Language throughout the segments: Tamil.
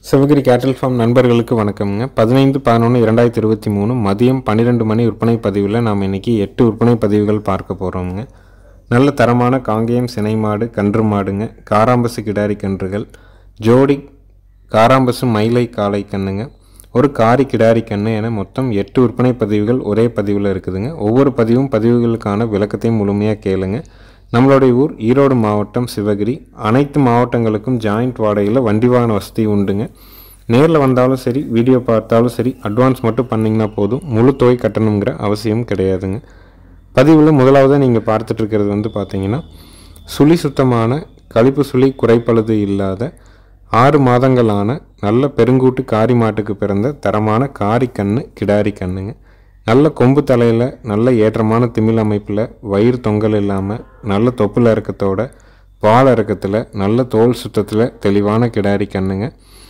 சிவகிரி கேட்டல் ஃபார்ம் நண்பர்களுக்கு வணக்கம்ங்க பதினைந்து பதினொன்று இரண்டாயிரத்தி இருபத்தி மூணு மதியம் பன்னிரெண்டு மணி விற்பனை பதிவில் நாம் இன்றைக்கி எட்டு விற்பனை பதிவுகள் பார்க்க போகிறோம்ங்க நல்ல தரமான காங்கேயம் சினை மாடு கன்று மாடுங்க காராம்பசு கிடாரி கன்றுகள் ஜோடி காராம்பசு மயிலை காளை கண்ணுங்க ஒரு காரி கிடாரி கண்ணு என மொத்தம் எட்டு விற்பனை பதிவுகள் ஒரே பதிவில் இருக்குதுங்க ஒவ்வொரு பதிவும் பதிவுகளுக்கான விளக்கத்தையும் முழுமையாக கேளுங்க நம்மளுடைய ஊர் ஈரோடு மாவட்டம் சிவகிரி அனைத்து மாவட்டங்களுக்கும் ஜாயிண்ட் வாடகையில் வண்டி வாகன வசதி உண்டுங்க நேரில் வந்தாலும் சரி வீடியோ பார்த்தாலும் சரி அட்வான்ஸ் மட்டும் பண்ணிங்கன்னா போதும் முழு தொகை கட்டணுங்கிற அவசியம் கிடையாதுங்க பதிவில் முதலாவதாக நீங்கள் பார்த்துட்டு இருக்கிறது வந்து பார்த்தீங்கன்னா சுழி சுத்தமான கழிப்பு சுழி குறைப்பழுது இல்லாத ஆறு மாதங்களான நல்ல பெருங்கூட்டு காரி மாட்டுக்கு பிறந்த தரமான காரி கண்ணு கிடாரி கண்ணுங்க நல்ல கொம்பு தலையில் நல்ல ஏற்றமான திமிழ் அமைப்பில் வயிறு தொங்கல் இல்லாமல் நல்ல தொப்புல இறக்கத்தோட பால் இறக்கத்தில் நல்ல தோல் சுத்தத்தில் தெளிவான கிடாரி கண்ணுங்க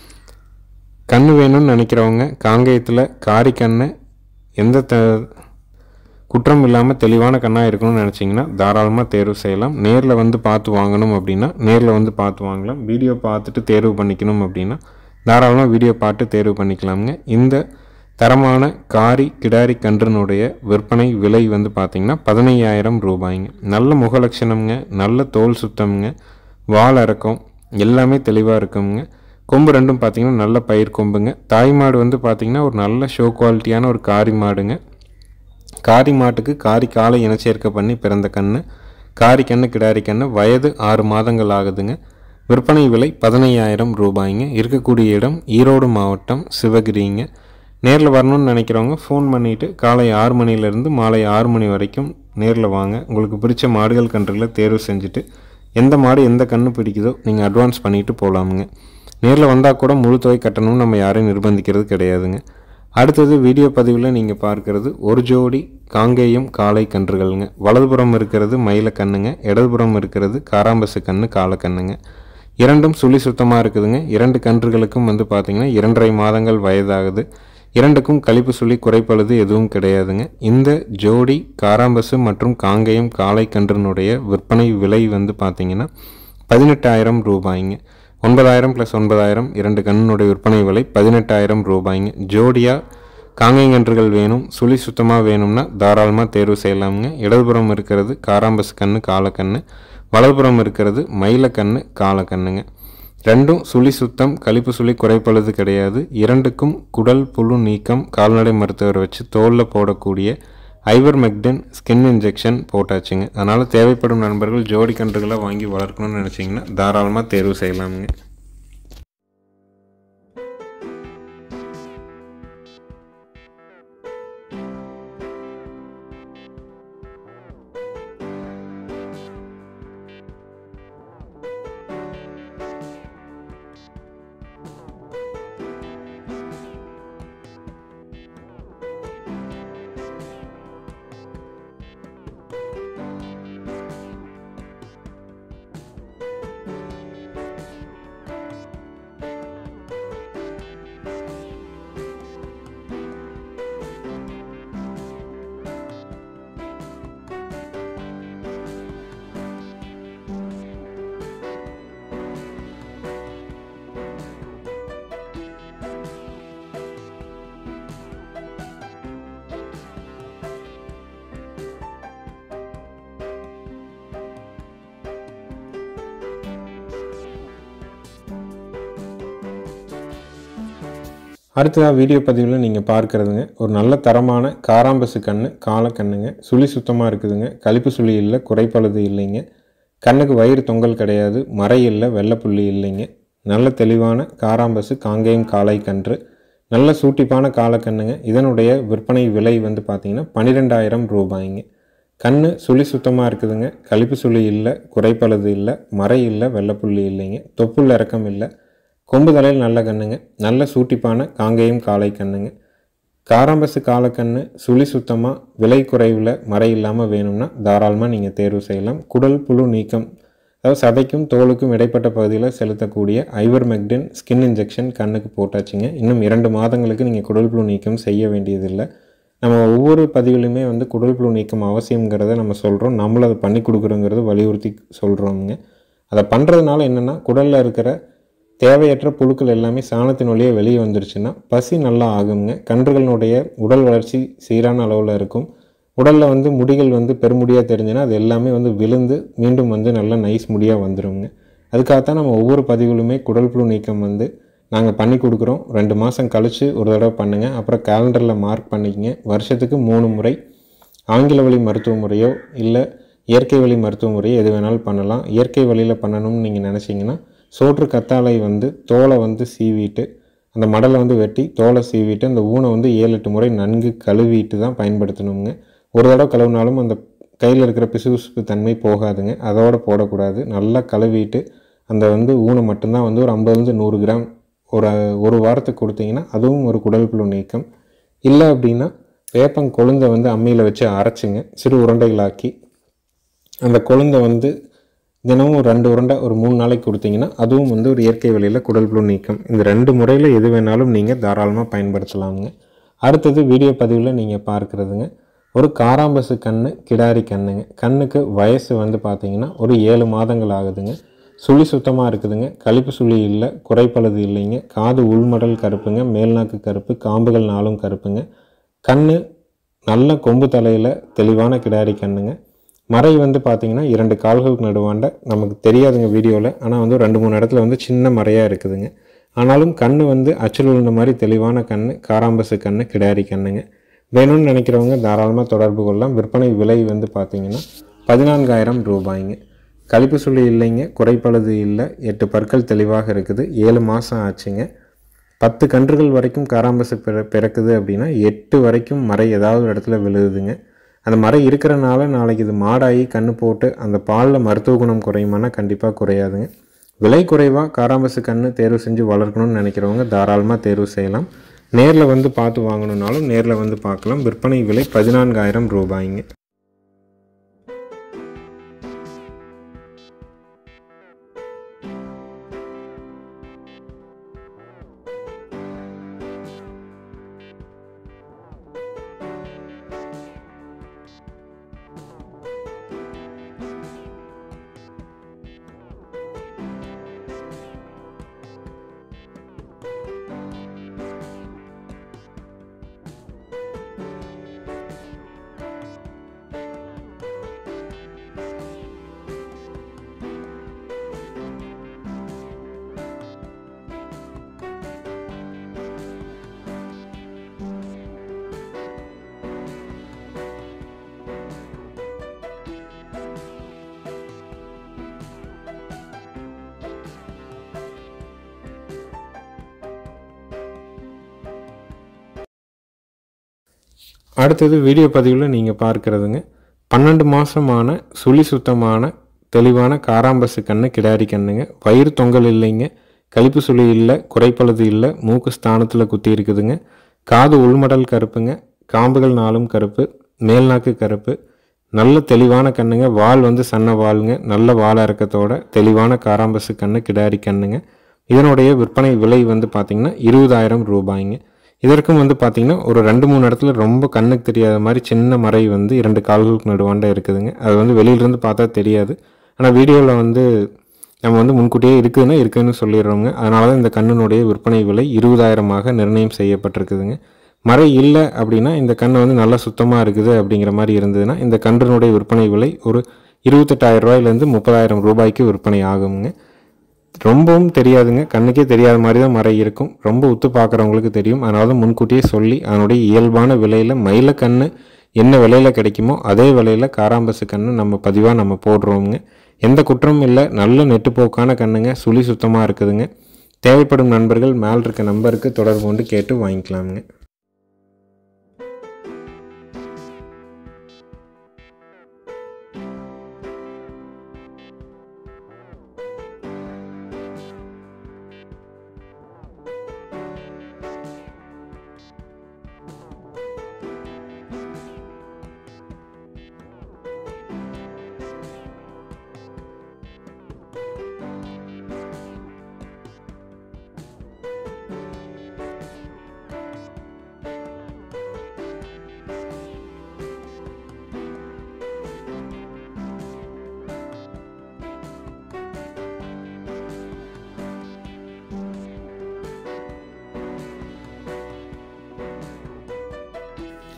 கண்ணு வேணும்னு நினைக்கிறவங்க காங்கேயத்தில் காரி கண்ணு எந்த த குற்றம் இல்லாமல் தெளிவான கண்ணாக இருக்கணும்னு நினச்சிங்கன்னா தாராளமாக தேர்வு செய்யலாம் நேரில் வந்து பார்த்து வாங்கணும் அப்படின்னா நேரில் வந்து பார்த்து வாங்கலாம் வீடியோ பார்த்துட்டு தேர்வு பண்ணிக்கணும் அப்படின்னா தாராளமாக வீடியோ பார்த்து தேர்வு பண்ணிக்கலாமுங்க இந்த தரமான காரி கிடாரி கன்றுனுடைய விற்பனை விலை வந்து பார்த்திங்கன்னா பதினையாயிரம் ரூபாய்ங்க நல்ல முகலட்சணம்ங்க நல்ல தோல் சுத்தம்ங்க வால் இறக்கம் எல்லாமே தெளிவாக இருக்குங்க கொம்பு ரெண்டும் பார்த்திங்கன்னா நல்ல பயிர் கொம்புங்க தாய் மாடு வந்து பார்த்திங்கன்னா ஒரு நல்ல ஷோ குவாலிட்டியான ஒரு காரி மாடுங்க காரி மாட்டுக்கு காரி காலை இனச்சேர்க்க பண்ணி பிறந்த கன்று காரி கன்று கிடாரி கன்று வயது ஆறு மாதங்கள் ஆகுதுங்க விற்பனை விலை பதினையாயிரம் ரூபாய்ங்க இருக்கக்கூடிய இடம் ஈரோடு மாவட்டம் சிவகிரிங்க நேரில் வரணும்னு நினைக்கிறவங்க ஃபோன் பண்ணிவிட்டு காலை ஆறு மணிலேருந்து மாலை ஆறு மணி வரைக்கும் நேரில் வாங்க உங்களுக்கு பிடிச்ச மாடுகள் கன்றுகளை தேர்வு செஞ்சுட்டு எந்த மாடு எந்த கன்று பிடிக்குதோ நீங்கள் அட்வான்ஸ் பண்ணிவிட்டு போகலாமுங்க நேரில் வந்தால் கூட முழு தொகை கட்டணும்னு நம்ம யாரையும் நிர்பந்திக்கிறது கிடையாதுங்க அடுத்தது வீடியோ பதிவில் நீங்கள் பார்க்கறது ஒரு ஜோடி காங்கேயம் காளை கன்றுகள்ங்க வலதுபுறம் இருக்கிறது மயில கண்ணுங்க இடதுபுறம் இருக்கிறது காராம்பசு கண்ணு காளை கண்ணுங்க இரண்டும் சுழி சுத்தமாக இருக்குதுங்க இரண்டு கன்றுகளுக்கும் வந்து பார்த்திங்கன்னா இரண்டரை மாதங்கள் வயதாகுது இரண்டுக்கும் கழிப்பு சுழி குறைப்பழுது எதுவும் கிடையாதுங்க இந்த ஜோடி காராம்பசு மற்றும் காங்கேயம் காளை கன்றினுடைய விற்பனை விலை வந்து பார்த்திங்கன்னா பதினெட்டாயிரம் ரூபாய்ங்க ஒன்பதாயிரம் ப்ளஸ் ஒன்பதாயிரம் இரண்டு கண்ணுடைய விற்பனை விலை பதினெட்டாயிரம் ரூபாய்ங்க ஜோடியாக காங்கைங்கன்றுகள் வேணும் சுழி சுத்தமாக வேணும்னா தாராளமாக தேர்வு செய்யலாமுங்க இடதுபுறம் இருக்கிறது காராம்பஸ் கண்ணு காலக்கண்ணு வலதுபுறம் இருக்கிறது மயிலக்கண்ணு காலக்கண்ணுங்க ரெண்டும் சுழி சுத்தம் கழிப்பு சுழி குறைப்பழுது கிடையாது இரண்டுக்கும் குடல் புழு நீக்கம் கால்நடை மருத்துவர் வச்சு தோலில் போடக்கூடிய ஐவர் மெக்டன் ஸ்கின் இன்ஜெக்ஷன் போட்டாச்சுங்க அதனால் தேவைப்படும் நண்பர்கள் ஜோடி கன்றுகளை வாங்கி வளர்க்கணும்னு நினச்சிங்கன்னா தாராளமாக தேர்வு செய்யலாமுங்க அடுத்ததாக வீடியோ பதிவில் நீங்கள் பார்க்குறதுங்க ஒரு நல்ல தரமான காராம்பசு கண்ணு காலை கண்ணுங்க சுழி சுத்தமாக இருக்குதுங்க கழிப்பு சுழி இல்லை குறைப்பழுது இல்லைங்க கண்ணுக்கு வயிறு தொங்கல் கிடையாது மறை இல்லை வெள்ளைப்புள்ளி இல்லைங்க நல்ல தெளிவான காராம்பசு காங்கேயம் காளை கன்று நல்ல சூட்டிப்பான காலக்கண்ணுங்க இதனுடைய விற்பனை விலை வந்து பார்த்திங்கன்னா பன்னிரெண்டாயிரம் ரூபாய்ங்க கண் சுழி சுத்தமாக இருக்குதுங்க கழிப்பு சுழி இல்லை குறைப்பழுது இல்லை மறை இல்லை வெள்ளைப்புள்ளி இல்லைங்க தொப்புள் இறக்கம் இல்லை கொம்பு தலையில் நல்ல கண்ணுங்க நல்ல சூட்டிப்பான காங்கேயம் காளை கண்ணுங்க காராம்பசு காலக்கண்ணு சுழி சுத்தமாக விலை குறைவில் மறை இல்லாமல் வேணும்னா தாராளமாக நீங்கள் தேர்வு செய்யலாம் குடல் புழு நீக்கம் அதாவது சதைக்கும் தோலுக்கும் இடைப்பட்ட பகுதியில் செலுத்தக்கூடிய ஐவர் மெக்டின் ஸ்கின் இன்ஜெக்ஷன் கண்ணுக்கு போட்டாச்சுங்க இன்னும் இரண்டு மாதங்களுக்கு நீங்கள் குடல் புழு நீக்கம் செய்ய வேண்டியதில்லை நம்ம ஒவ்வொரு பதிவிலுமே வந்து குடல் புழு நீக்கம் அவசியங்கிறத நம்ம சொல்கிறோம் நம்மளும் அதை பண்ணி கொடுக்குறோங்கிறது வலியுறுத்தி சொல்கிறோமுங்க அதை பண்ணுறதுனால என்னென்னா குடலில் இருக்கிற தேவையற்ற புழுக்கள் எல்லாமே சாணத்தின் வழியே வெளியே வந்துருச்சுன்னா பசி நல்லா ஆகுங்க கன்றுகளினுடைய உடல் வளர்ச்சி சீரான அளவில் இருக்கும் உடலில் வந்து முடிகள் வந்து பெருமுடியாக தெரிஞ்சுன்னா அது எல்லாமே வந்து விழுந்து மீண்டும் வந்து நல்லா நைஸ் முடியாக வந்துடுங்க அதுக்காகத்தான் நம்ம ஒவ்வொரு பதிவுலுமே குடல் புழு நீக்கம் வந்து நாங்கள் பண்ணி கொடுக்குறோம் ரெண்டு மாதம் கழித்து ஒரு தடவை பண்ணுங்கள் அப்புறம் கேலண்டரில் மார்க் பண்ணிக்கங்க வருஷத்துக்கு மூணு முறை ஆங்கில வழி மருத்துவ முறையோ இல்லை இயற்கை வழி மருத்துவ முறையோ எது வேணாலும் பண்ணலாம் இயற்கை வழியில் பண்ணணும்னு நீங்கள் நினச்சிங்கன்னா சோற்று கத்தாழை வந்து தோலை வந்து சீவிட்டு அந்த மடலை வந்து வெட்டி தோலை சீவிட்டு அந்த ஊனை வந்து ஏழு எட்டு முறை நன்கு கழுவிட்டு தான் பயன்படுத்தணுங்க ஒரு தடவை கழுவினாலும் அந்த கையில் இருக்கிற பிசுபிசுப்பு தன்மை போகாதுங்க அதோட போடக்கூடாது நல்லா கழுவிட்டு அந்த வந்து ஊனை மட்டும்தான் வந்து ஒரு ஐம்பதுலேருந்து நூறு கிராம் ஒரு ஒரு வாரத்துக்கு கொடுத்தீங்கன்னா அதுவும் ஒரு குடல் புழு நீக்கம் இல்லை அப்படின்னா வேப்பங் கொழுந்தை வந்து அம்மியில் வச்சு அரைச்சிங்க சிறு உருண்டைகளாக்கி அந்த கொழுந்தை வந்து தினமும் ஒரு ரெண்டு உருண்டை ஒரு மூணு நாளைக்கு கொடுத்தீங்கன்னா அதுவும் வந்து ஒரு இயற்கை வழியில் குடல் புழு நீக்கம் இந்த ரெண்டு முறையில் எது வேணாலும் நீங்கள் தாராளமாக பயன்படுத்தலாமுங்க அடுத்தது வீடியோ பதிவில் நீங்கள் பார்க்குறதுங்க ஒரு காராம்பசு கண்ணு கிடாரி கண்ணுங்க கண்ணுக்கு வயசு வந்து பார்த்தீங்கன்னா ஒரு ஏழு மாதங்கள் ஆகுதுங்க சுழி சுத்தமாக இருக்குதுங்க கழிப்பு சுழி இல்லை குறைப்பழுது இல்லைங்க காது உள்மடல் கருப்புங்க மேல்நாக்கு கருப்பு காம்புகள் நாளும் கருப்புங்க கண்ணு நல்ல கொம்பு தலையில் தெளிவான கிடாரி கண்ணுங்க மறை வந்து பார்த்தீங்கன்னா இரண்டு கால்களுக்கு நடுவாண்ட நமக்கு தெரியாதுங்க வீடியோவில் ஆனால் வந்து ரெண்டு மூணு இடத்துல வந்து சின்ன மறையாக இருக்குதுங்க ஆனாலும் கண்ணு வந்து அச்சில் விழுந்த மாதிரி தெளிவான கண்ணு காராம்பசு கண்ணு கிடாரி கண்ணுங்க வேணும்னு நினைக்கிறவங்க தாராளமாக தொடர்பு கொள்ளலாம் விற்பனை விலை வந்து பார்த்தீங்கன்னா பதினான்காயிரம் ரூபாய்ங்க கழிப்பு சுழி இல்லைங்க குறைப்பழுது இல்லை எட்டு பற்கள் தெளிவாக இருக்குது ஏழு மாதம் ஆச்சுங்க பத்து கன்றுகள் வரைக்கும் காராம்பசு பிற பிறக்குது அப்படின்னா எட்டு வரைக்கும் மறை ஏதாவது ஒரு இடத்துல விழுதுங்க அந்த மறை இருக்கிறனால நாளைக்கு இது மாடாகி கண்ணு போட்டு அந்த பாலில் மருத்துவ குணம் குறையுமானா கண்டிப்பாக குறையாதுங்க விலை குறைவாக காராம்பசு கண்ணு தேர்வு செஞ்சு வளர்க்கணும்னு நினைக்கிறவங்க தாராளமாக தேர்வு செய்யலாம் நேரில் வந்து பார்த்து வாங்கணுன்னாலும் நேரில் வந்து பார்க்கலாம் விற்பனை விலை பதினான்காயிரம் ரூபாய்ங்க அடுத்தது வீடியோ பதிவில் நீங்கள் பார்க்குறதுங்க பன்னெண்டு மாதமான சுழி சுத்தமான தெளிவான காராம்பசு கண்ணு கிடாரி கண்ணுங்க வயிறு தொங்கல் இல்லைங்க கழிப்பு சுழி இல்லை குறைப்பழுது இல்லை மூக்கு ஸ்தானத்தில் குத்தி இருக்குதுங்க காது உள்மடல் கருப்புங்க காம்புகள் நாளும் கருப்பு மேல்நாக்கு கருப்பு நல்ல தெளிவான கண்ணுங்க வால் வந்து சன்ன வாளுங்க நல்ல வாழ இறக்கத்தோட தெளிவான காராம்பசு கண்ணு கிடாரி கண்ணுங்க இதனுடைய விற்பனை விலை வந்து பார்த்திங்கன்னா இருபதாயிரம் ரூபாய்ங்க இதற்கும் வந்து பார்த்திங்கன்னா ஒரு ரெண்டு மூணு இடத்துல ரொம்ப கண்ணுக்கு தெரியாத மாதிரி சின்ன மறை வந்து இரண்டு கால்களுக்கு நடுவாண்ட இருக்குதுங்க அது வந்து வெளியிலேருந்து பார்த்தா தெரியாது ஆனால் வீடியோவில் வந்து நம்ம வந்து முன்கூட்டியே இருக்குதுன்னா இருக்குதுன்னு சொல்லிடுறோங்க அதனால தான் இந்த கண்ணினுடைய விற்பனை விலை இருபதாயிரமாக நிர்ணயம் செய்யப்பட்டிருக்குதுங்க மறை இல்லை அப்படின்னா இந்த கண் வந்து நல்லா சுத்தமாக இருக்குது அப்படிங்கிற மாதிரி இருந்ததுன்னா இந்த கன்றினுடைய விற்பனை விலை ஒரு இருபத்தெட்டாயிரம் ரூபாயிலேருந்து முப்பதாயிரம் ரூபாய்க்கு விற்பனை ஆகுங்க ரொம்பவும் தெரியாதுங்க கண்ணுக்கே தெரியாத மாதிரி தான் மறை இருக்கும் ரொம்ப உத்து பார்க்குறவங்களுக்கு தெரியும் அதனால தான் முன்கூட்டியே சொல்லி அதனுடைய இயல்பான விலையில் மயில கண்ணு என்ன விலையில் கிடைக்குமோ அதே விலையில் காராம்பசு கண்ணு நம்ம பதிவாக நம்ம போடுறோமுங்க எந்த குற்றமும் இல்லை நல்ல நெட்டுப்போக்கான கண்ணுங்க சுழி சுத்தமாக இருக்குதுங்க தேவைப்படும் நண்பர்கள் மேல் இருக்க நம்பருக்கு தொடர்பு கொண்டு கேட்டு வாங்கிக்கலாமுங்க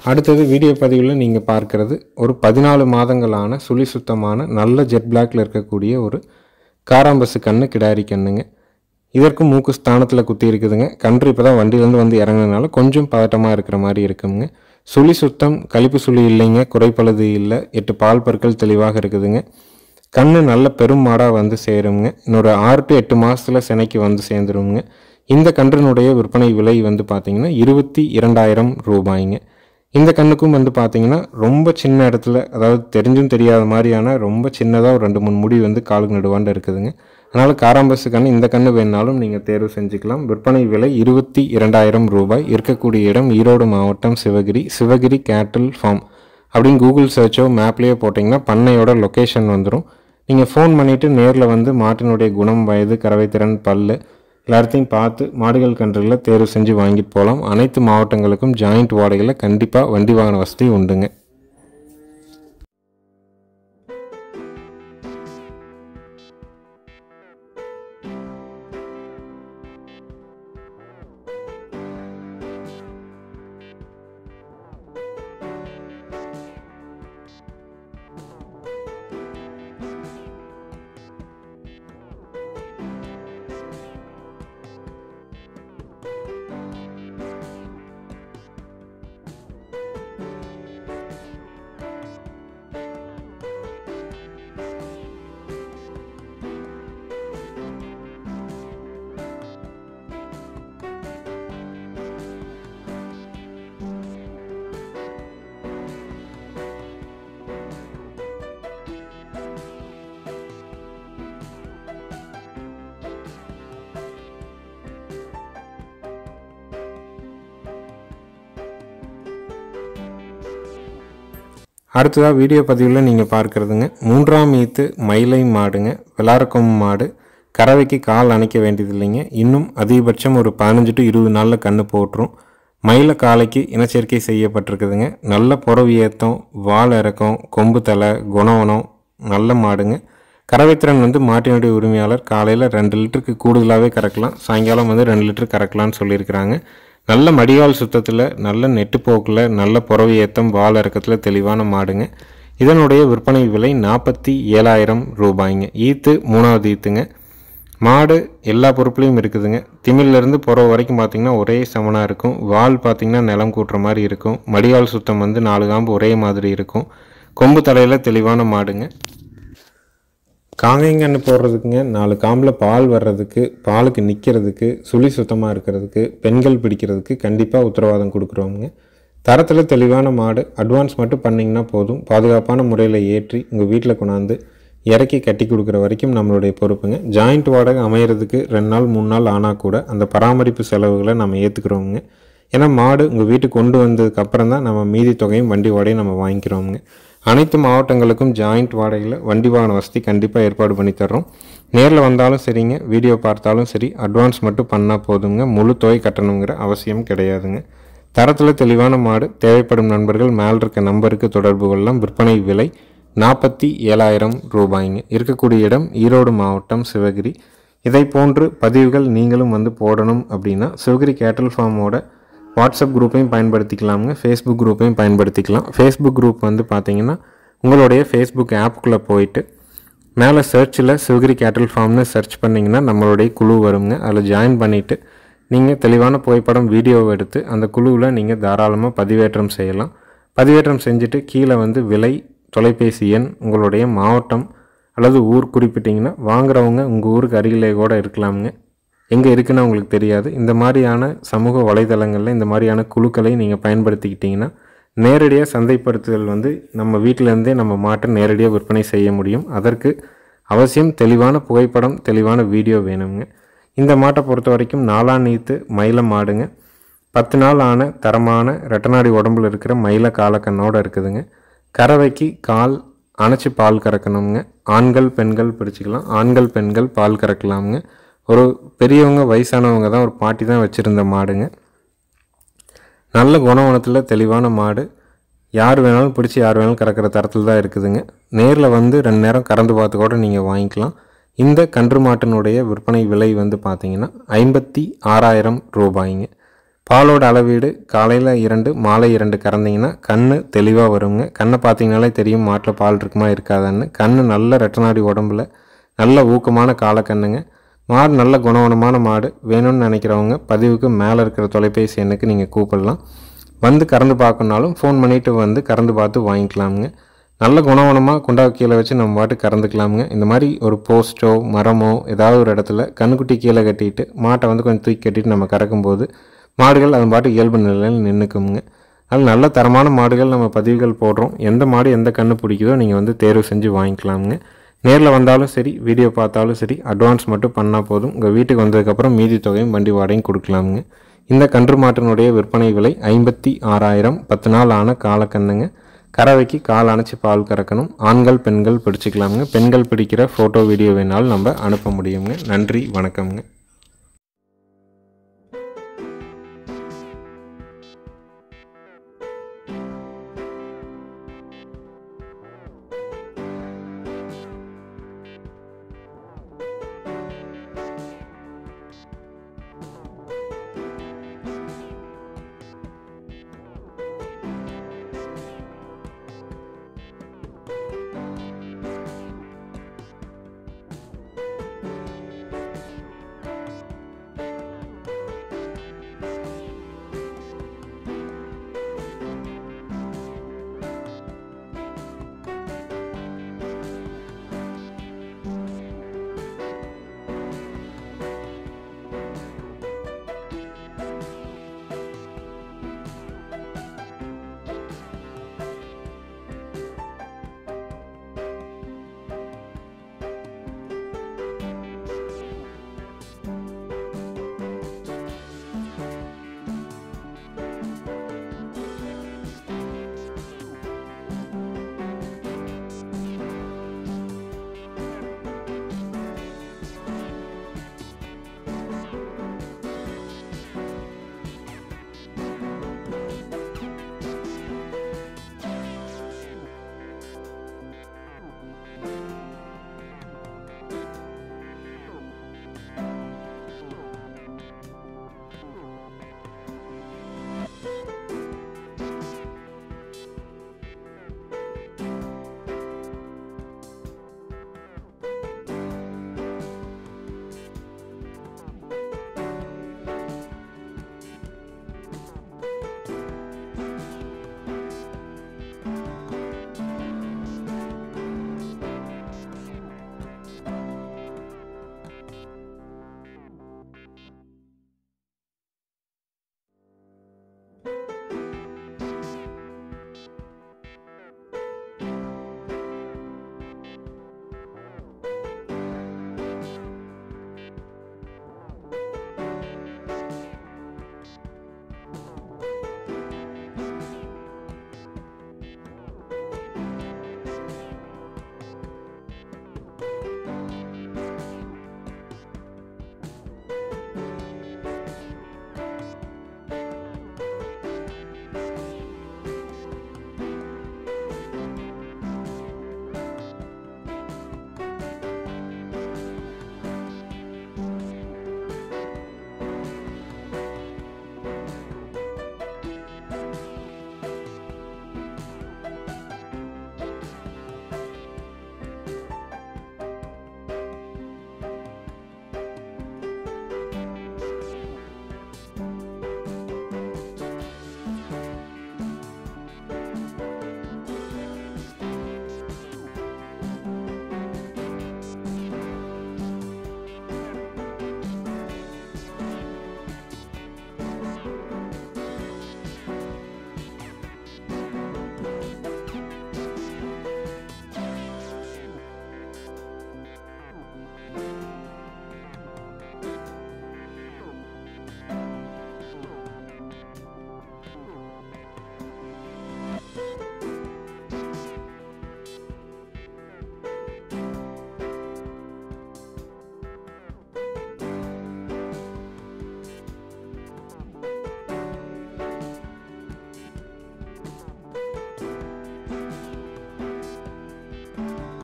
அடுத்தது வீடியோ பதிவில் நீங்கள் பார்க்கறது ஒரு பதினாலு மாதங்களான சுழி சுத்தமான நல்ல ஜெட் பிளாக்ல இருக்கக்கூடிய ஒரு காராம்பசு கண்ணு கிடாரி கண்ணுங்க இதற்கும் மூக்கு ஸ்தானத்தில் குத்தி இருக்குதுங்க கன்று இப்போ தான் வண்டியிலேருந்து வந்து இறங்குனதுனால கொஞ்சம் பதட்டமாக இருக்கிற மாதிரி இருக்குங்க சுழி சுத்தம் கழிப்பு சுழி இல்லைங்க குறைப்பழுது இல்லை எட்டு பால் பற்கள் தெளிவாக இருக்குதுங்க கண்ணு நல்ல பெரும் மாடாக வந்து சேருங்க இன்னொரு ஆறு டு எட்டு மாதத்தில் சினைக்கு வந்து சேர்ந்துருங்க இந்த கன்றினுடைய விற்பனை விலை வந்து பார்த்தீங்கன்னா இருபத்தி இரண்டாயிரம் ரூபாய்ங்க இந்த கண்ணுக்கும் வந்து பார்த்தீங்கன்னா ரொம்ப சின்ன இடத்துல அதாவது தெரிஞ்சும் தெரியாத மாதிரியான ரொம்ப சின்னதாக ஒரு ரெண்டு மூணு முடி வந்து காலுக்கு நடுவாண்டு இருக்குதுங்க அதனால் காராம்பசு கண்ணு இந்த கண்ணு வேணாலும் நீங்கள் தேர்வு செஞ்சுக்கலாம் விற்பனை விலை இருபத்தி இரண்டாயிரம் ரூபாய் இருக்கக்கூடிய இடம் ஈரோடு மாவட்டம் சிவகிரி சிவகிரி கேட்டில் ஃபார்ம் அப்படின்னு கூகுள் சர்ச்சோ மேப்லேயோ போட்டிங்கன்னா பண்ணையோட லொக்கேஷன் வந்துடும் நீங்கள் ஃபோன் பண்ணிவிட்டு நேரில் வந்து மாட்டினுடைய குணம் வயது கறவைத்திறன் பல்லு எல்லாத்தையும் பார்த்து மாடுகள் கன்றுகளை தேர்வு செஞ்சு வாங்கிட்டு போகலாம் அனைத்து மாவட்டங்களுக்கும் ஜாயிண்ட் வாடகையில் கண்டிப்பாக வண்டி வாகன வசதி உண்டுங்க அடுத்ததாக வீடியோ பதிவில் நீங்கள் பார்க்குறதுங்க மூன்றாம் ஈத்து மயிலை மாடுங்க விளாரக்கொம்பு மாடு கறவைக்கு கால் அணைக்க வேண்டியது இல்லைங்க இன்னும் அதிகபட்சம் ஒரு பதினஞ்சு டு இருபது நாளில் கன்று போட்டுரும் மயில காலைக்கு இனச்சேர்க்கை செய்யப்பட்டிருக்குதுங்க நல்ல புறவு ஏத்தம் வால் இறக்கம் கொம்பு தலை குணவனம் நல்ல மாடுங்க கறவைத்திறன் வந்து மாட்டினுடைய உரிமையாளர் காலையில் ரெண்டு லிட்டருக்கு கூடுதலாகவே கறக்கலாம் சாயங்காலம் வந்து ரெண்டு லிட்டர் கறக்கலாம்னு சொல்லியிருக்கிறாங்க நல்ல மடிகால் சுத்தத்தில் நல்ல நெட்டுப்போக்கில் நல்ல புறவு ஏத்தம் வால் இறக்கத்தில் தெளிவான மாடுங்க இதனுடைய விற்பனை விலை நாற்பத்தி ஏழாயிரம் ரூபாய்ங்க ஈத்து மூணாவது ஈத்துங்க மாடு எல்லா பொறுப்புலையும் இருக்குதுங்க திமிழ்லேருந்து புறவு வரைக்கும் பார்த்தீங்கன்னா ஒரே சமனாக இருக்கும் வால் பார்த்தீங்கன்னா நிலம் கூட்டுற மாதிரி இருக்கும் மடிகால் சுத்தம் வந்து நாலு காம்பு ஒரே மாதிரி இருக்கும் கொம்பு தலையில் தெளிவான மாடுங்க காங்கைங்கன்று போடுறதுக்குங்க நாலு காம்பில் பால் வர்றதுக்கு பாலுக்கு நிற்கிறதுக்கு சுழி சுத்தமாக இருக்கிறதுக்கு பெண்கள் பிடிக்கிறதுக்கு கண்டிப்பாக உத்தரவாதம் கொடுக்குறோங்க தரத்தில் தெளிவான மாடு அட்வான்ஸ் மட்டும் பண்ணிங்கன்னா போதும் பாதுகாப்பான முறையில் ஏற்றி உங்கள் வீட்டில் கொண்டாந்து இறக்கி கட்டி கொடுக்குற வரைக்கும் நம்மளுடைய பொறுப்புங்க ஜாயிண்ட் வாடகை அமையிறதுக்கு ரெண்டு நாள் மூணு நாள் ஆனால் கூட அந்த பராமரிப்பு செலவுகளை நம்ம ஏற்றுக்கிறோங்க ஏன்னா மாடு உங்கள் வீட்டுக்கு கொண்டு வந்ததுக்கு அப்புறம் தான் நம்ம மீதி தொகையும் வண்டி வாடகையும் நம்ம வாங்கிக்கிறோங்க அனைத்து மாவட்டங்களுக்கும் ஜாயிண்ட் வாடகையில் வண்டி வாகன வசதி கண்டிப்பாக ஏற்பாடு பண்ணி தர்றோம் நேரில் வந்தாலும் சரிங்க வீடியோ பார்த்தாலும் சரி அட்வான்ஸ் மட்டும் பண்ணால் போதுங்க முழு தொகை கட்டணுங்கிற அவசியம் கிடையாதுங்க தரத்தில் தெளிவான மாடு தேவைப்படும் நண்பர்கள் மேல் இருக்க நம்பருக்கு தொடர்பு கொள்ளலாம் விற்பனை விலை நாற்பத்தி ஏழாயிரம் ரூபாய்ங்க இருக்கக்கூடிய இடம் ஈரோடு மாவட்டம் சிவகிரி இதை போன்று பதிவுகள் நீங்களும் வந்து போடணும் அப்படின்னா சிவகிரி கேட்டல் ஃபார்மோட வாட்ஸ்அப் குரூப்பையும் பயன்படுத்திக்கலாமுங்க ஃபேஸ்புக் குரூப்பையும் பயன்படுத்திக்கலாம் ஃபேஸ்புக் குரூப் வந்து பார்த்தீங்கன்னா உங்களுடைய ஃபேஸ்புக் ஆப்புக்குள்ளே போயிட்டு மேலே சர்ச்சில் சிவகிரி கேட்டல் ஃபார்ம்னு சர்ச் பண்ணிங்கன்னா நம்மளுடைய குழு வருங்க அதில் ஜாயின் பண்ணிவிட்டு நீங்கள் தெளிவான புகைப்படம் வீடியோவை எடுத்து அந்த குழுவில் நீங்கள் தாராளமாக பதிவேற்றம் செய்யலாம் பதிவேற்றம் செஞ்சுட்டு கீழே வந்து விலை தொலைபேசி எண் உங்களுடைய மாவட்டம் அல்லது ஊர் குறிப்பிட்டிங்கன்னா வாங்குறவங்க உங்கள் ஊருக்கு அருகிலே கூட இருக்கலாமுங்க எங்கே இருக்குன்னு உங்களுக்கு தெரியாது இந்த மாதிரியான சமூக வலைதளங்களில் இந்த மாதிரியான குழுக்களை நீங்கள் பயன்படுத்திக்கிட்டிங்கன்னா நேரடியாக சந்தைப்படுத்துதல் வந்து நம்ம வீட்டிலேருந்தே நம்ம மாட்டை நேரடியாக விற்பனை செய்ய முடியும் அதற்கு அவசியம் தெளிவான புகைப்படம் தெளிவான வீடியோ வேணுங்க இந்த மாட்டை பொறுத்த வரைக்கும் நாலாம் நீத்து மயில மாடுங்க பத்து நாள் ஆன தரமான ரெட்டநாடி உடம்புல இருக்கிற மயில காலக்கண்ணோட இருக்குதுங்க கறவைக்கு கால் அணைச்சி பால் கறக்கணுங்க ஆண்கள் பெண்கள் பிடிச்சிக்கலாம் ஆண்கள் பெண்கள் பால் கறக்கலாமுங்க ஒரு பெரியவங்க வயசானவங்க தான் ஒரு பாட்டி தான் வச்சுருந்த மாடுங்க நல்ல குணவனத்தில் தெளிவான மாடு யார் வேணாலும் பிடிச்சி யார் வேணாலும் கறக்கிற தரத்தில் தான் இருக்குதுங்க நேரில் வந்து ரெண்டு நேரம் கறந்து பார்த்து கூட நீங்கள் வாங்கிக்கலாம் இந்த கன்று மாட்டினுடைய விற்பனை விலை வந்து பார்த்தீங்கன்னா ஐம்பத்தி ஆறாயிரம் ரூபாய்ங்க பாலோட அளவீடு காலையில் இரண்டு மாலை இரண்டு கறந்தீங்கன்னா கண்ணு தெளிவாக வருங்க கண்ணை பார்த்தீங்கனாலே தெரியும் மாட்டில் பால் இருக்குமா இருக்காதான்னு கண்ணு நல்ல ரெட்டநாடி உடம்புல நல்ல ஊக்கமான காலக்கண்ணுங்க மாடு நல்ல குணவனமான மாடு வேணும்னு நினைக்கிறவங்க பதிவுக்கு மேலே இருக்கிற தொலைபேசி எண்ணுக்கு நீங்கள் கூப்பிடலாம் வந்து கறந்து பார்க்கணுனாலும் ஃபோன் பண்ணிவிட்டு வந்து கறந்து பார்த்து வாங்கிக்கலாமுங்க நல்ல குணவனமாக குண்டா கீழே வச்சு நம்ம பாட்டு கறந்துக்கலாமுங்க இந்த மாதிரி ஒரு போஸ்ட்டோ மரமோ ஏதாவது ஒரு இடத்துல கண்ணுக்குட்டி கீழே கட்டிட்டு மாட்டை வந்து கொஞ்சம் தூக்கி கட்டிட்டு நம்ம கறக்கும்போது மாடுகள் அது பாட்டு இயல்பு நிலையில் நின்றுக்குங்க அது நல்ல தரமான மாடுகள் நம்ம பதிவுகள் போடுறோம் எந்த மாடு எந்த கண்ணு பிடிக்குதோ நீங்கள் வந்து தேர்வு செஞ்சு வாங்கிக்கலாமுங்க நேரில் வந்தாலும் சரி வீடியோ பார்த்தாலும் சரி அட்வான்ஸ் மட்டும் பண்ணால் போதும் உங்கள் வீட்டுக்கு வந்ததுக்கப்புறம் மீதி தொகையும் வண்டி வாடகையும் கொடுக்கலாமுங்க இந்த கன்று மாட்டினுடைய விற்பனை விலை ஐம்பத்தி ஆறாயிரம் பத்து நாள் ஆன காலக்கண்ணுங்க கறவைக்கு கால் அணைச்சி பால் கறக்கணும் ஆண்கள் பெண்கள் பிடிச்சிக்கலாமுங்க பெண்கள் பிடிக்கிற ஃபோட்டோ வீடியோ வேணாலும் நம்ம அனுப்ப முடியுங்க நன்றி வணக்கம்ங்க